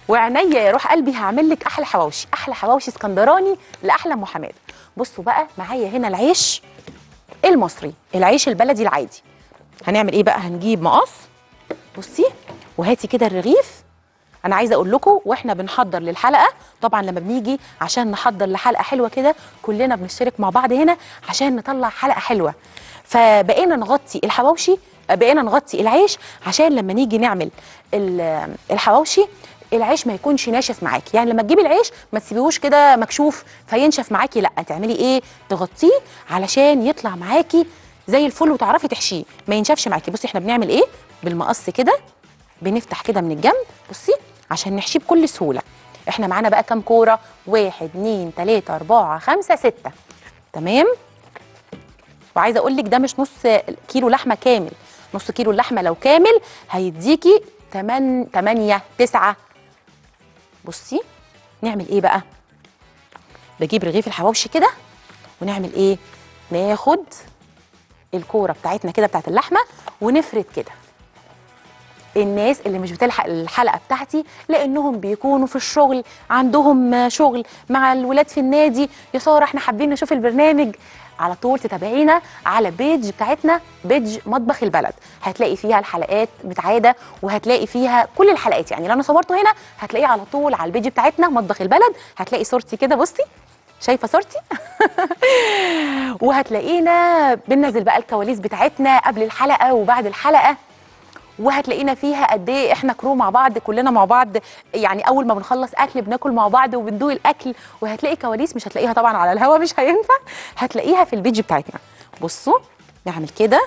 وعينيا يا روح قلبي هعمل لك احلى حواوشي احلى حواوشي اسكندراني لاحلى ام حماده بصوا بقى معايا هنا العيش المصري العيش البلدي العادي هنعمل ايه بقى هنجيب مقص بصي وهاتي كده الرغيف انا عايزه اقول لكم واحنا بنحضر للحلقه طبعا لما بنيجي عشان نحضر لحلقه حلوه كده كلنا بنشترك مع بعض هنا عشان نطلع حلقه حلوه فبقينا نغطي الحواوشي بقينا نغطي العيش عشان لما نيجي نعمل ال- الحواوشي العيش ما يكونش ناشف معاكي يعني لما تجيبي العيش ما تسيبيهوش كده مكشوف فينشف معاكي لا تعملي ايه تغطيه علشان يطلع معاكي زي الفل وتعرفي تحشيه ما ينشفش معاكي بصي احنا بنعمل ايه بالمقص كده بنفتح كده من الجنب بصي عشان نحشيه بكل سهوله احنا معانا بقى كام كوره واحد اتنين تلاته اربعه خمسه سته تمام وعايزه اقول لك ده مش نص كيلو لحمه كامل نص كيلو اللحمه لو كامل هيديكي 8 8 9 بصي نعمل ايه بقى بجيب رغيف الحواوشي كده ونعمل ايه ناخد الكوره بتاعتنا كده بتاعت اللحمه ونفرد كده الناس اللي مش بتلحق الحلقه بتاعتي لانهم بيكونوا في الشغل عندهم شغل مع الولاد في النادي يا ساره احنا حابين نشوف البرنامج على طول تتابعينا على بيج بتاعتنا بيج مطبخ البلد هتلاقي فيها الحلقات متعاده وهتلاقي فيها كل الحلقات يعني اللي انا صورته هنا هتلاقيه على طول على البيج بتاعتنا مطبخ البلد هتلاقي صورتي كده بصي شايفه صورتي وهتلاقينا بننزل بقى الكواليس بتاعتنا قبل الحلقه وبعد الحلقه وهتلاقينا فيها قد ايه احنا كرو مع بعض كلنا مع بعض يعني اول ما بنخلص اكل بناكل مع بعض وبندوق الاكل وهتلاقي كواليس مش هتلاقيها طبعا على الهوا مش هينفع هتلاقيها في البيج بتاعتنا بصوا نعمل كده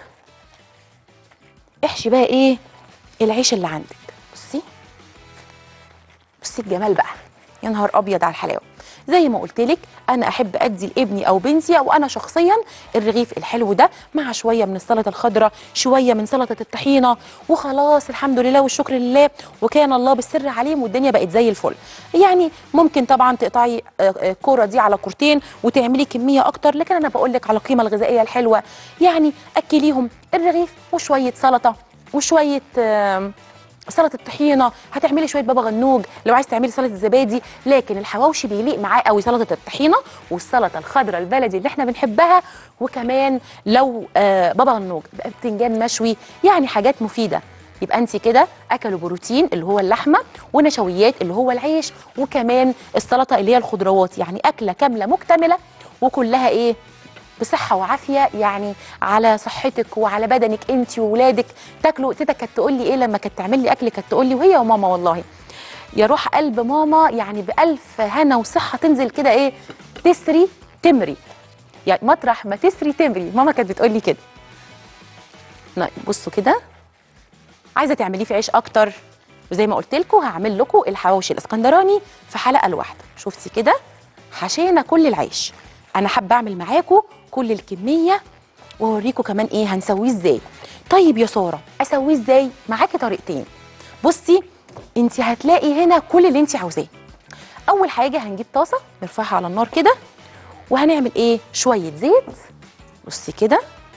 احشي بقى ايه العيش اللي عندك بصي بصي الجمال بقى يا نهار ابيض على الحلاوه زي ما قلت لك انا احب ادي لابني او بنتي او انا شخصيا الرغيف الحلو ده مع شويه من السلطه الخضراء شويه من سلطه الطحينه وخلاص الحمد لله والشكر لله وكان الله بالسر عليم والدنيا بقت زي الفل يعني ممكن طبعا تقطعي آه، آه، الكوره دي على كورتين وتعملي كميه اكتر لكن انا بقول لك على القيمه الغذائيه الحلوه يعني اكليهم الرغيف وشويه سلطه وشويه آم، سلطه الطحينه هتعملي شويه بابا غنوج لو عايز تعملي سلطه الزبادي لكن الحواوشي بيليق معاه قوي سلطه الطحينه والسلطه الخضراء البلدي اللي احنا بنحبها وكمان لو آه بابا غنوج بقى بتنجان مشوي يعني حاجات مفيده يبقى انت كده اكلوا بروتين اللي هو اللحمه ونشويات اللي هو العيش وكمان السلطه اللي هي الخضروات يعني اكله كامله مكتمله وكلها ايه بصحة وعافية يعني على صحتك وعلى بدنك انت وولادك تاكلوا تيتا كانت تقول لي ايه لما كانت تعمل لي اكل كانت تقول لي وهي وماما والله يا روح قلب ماما يعني بألف هنا وصحة تنزل كده ايه تسري تمري يعني مطرح ما تسري تمري ماما كانت بتقول لي كده لا، بصوا كده عايزه تعمليه في عيش اكتر وزي ما قلت لكم هعمل لكم الحواوشي الاسكندراني في حلقه لوحده شفتي كده حشينا كل العيش انا حابه اعمل معاكم كل الكميه واوريكم كمان ايه هنسويه ازاي طيب يا ساره اسويه ازاي معاكي طريقتين بصي انت هتلاقي هنا كل اللي انت عاوزاه اول حاجه هنجيب طاسه نرفعها على النار كده وهنعمل ايه شويه زيت بصي كده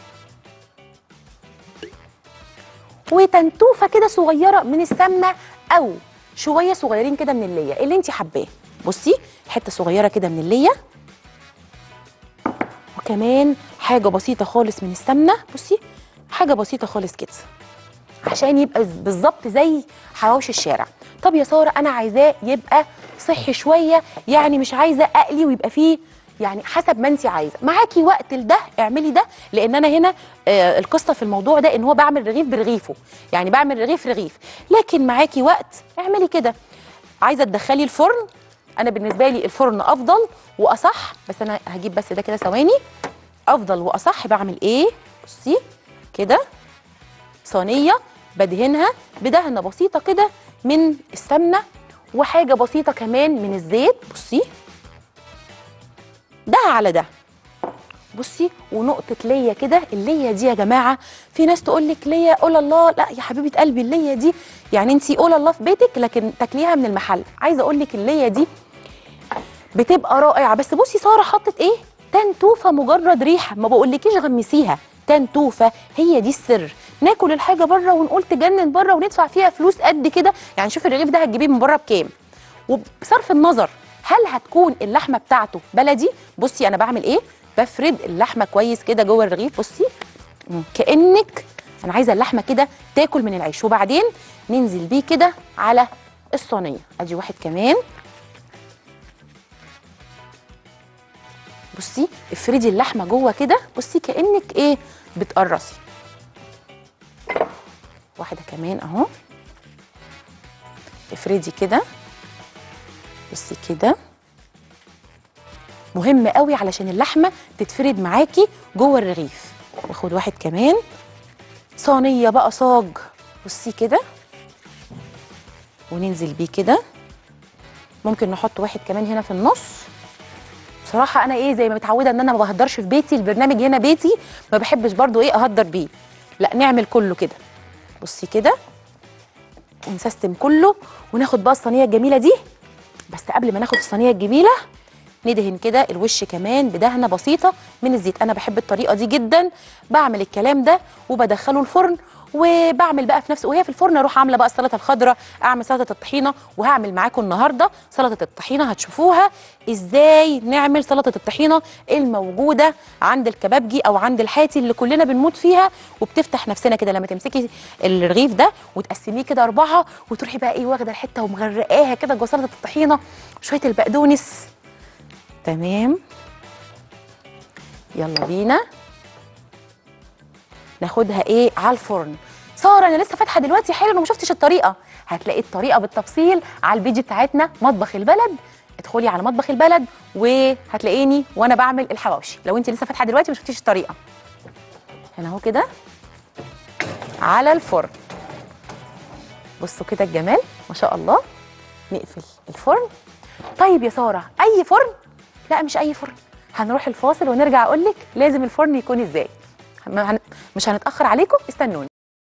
وتنتوفه كده صغيره من السمنه او شويه صغيرين كده من الليه اللي انت حباه بصي حته صغيره كده من الليه وكمان حاجه بسيطه خالص من السمنه بصي حاجه بسيطه خالص كده عشان يبقى ز- بالظبط زي حواوشي الشارع طب يا ساره انا عايزاه يبقى صحي شويه يعني مش عايزه اقلي ويبقى فيه يعني حسب ما انت عايزه معاكي وقت لده اعملي ده لان انا هنا آه القصه في الموضوع ده ان هو بعمل رغيف برغيفه يعني بعمل رغيف رغيف لكن معاكي وقت اعملي كده عايزه تدخلي الفرن انا بالنسبه لي الفرن افضل واصح بس انا هجيب بس ده كده ثواني افضل واصح بعمل ايه بصي كده صينيه بدهنها بدهنه بسيطه كده من السمنه وحاجه بسيطه كمان من الزيت بصي ده على ده بصي ونقطة ليا كده اللية دي يا جماعة في ناس تقول لك ليا قول الله لا يا حبيبة قلبي اللية دي يعني انت قول الله في بيتك لكن تاكليها من المحل عايزة اقول لك اللية دي بتبقى رائعة بس بصي سارة حطت ايه تنتوفة مجرد ريحة ما بقولكيش غمسيها تنتوفة هي دي السر ناكل الحاجة بره ونقول تجنن بره وندفع فيها فلوس قد كده يعني شوف الرغيف ده هتجيبيه من بره بكام وبصرف النظر هل هتكون اللحمه بتاعته بلدي بصي انا بعمل ايه بفرد اللحمه كويس كده جوه الرغيف بصي مم، كانك انا عايزه اللحمه كده تاكل من العيش وبعدين ننزل بيه كده على الصينيه ادي واحد كمان بصي افردي اللحمه جوه كده بصي كانك ايه بتقرصي واحده كمان اهو افردي كده بصي كده مهم قوي علشان اللحمه تتفرد معاكي جوه الرغيف واخد واحد كمان صينيه بقى صاج بصي كده وننزل بيه كده ممكن نحط واحد كمان هنا في النص بصراحه انا ايه زي ما متعوده ان انا ما بهدرش في بيتي البرنامج هنا بيتي ما بحبش برضو ايه اهدر بيه لا نعمل كله كده بصي كده ونسيستم كله وناخد بقى الصينيه الجميله دي بس قبل ما ناخد الصينيه الجميله ندهن كده الوش كمان بدهنه بسيطه من الزيت انا بحب الطريقه دي جدا بعمل الكلام ده وبدخله الفرن وبعمل بقى في نفس وهي في الفرن اروح عامله بقى السلطه الخضراء اعمل سلطه الطحينه وهعمل معاكم النهارده سلطه الطحينه هتشوفوها ازاي نعمل سلطه الطحينه الموجوده عند الكبابجي او عند الحاتي اللي كلنا بنموت فيها وبتفتح نفسنا كده لما تمسكي الرغيف ده وتقسميه كده اربعه وتروحي بقى ايه واخده الحته ومغرقاها كده جوه سلطه الطحينه شويه البقدونس تمام يلا بينا ناخدها ايه على الفرن ساره انا لسه فاتحه دلوقتي حالا وما شفتش الطريقه هتلاقي الطريقه بالتفصيل على البيج بتاعتنا مطبخ البلد ادخلي على مطبخ البلد وهتلاقيني وانا بعمل الحواوشي لو انت لسه فاتحه دلوقتي ما شفتيش الطريقه هنا اهو كده على الفرن بصوا كده الجمال ما شاء الله نقفل الفرن طيب يا ساره اي فرن لا مش اي فرن هنروح الفاصل ونرجع اقول لك لازم الفرن يكون ازاي مش هنتاخر عليكم استنوني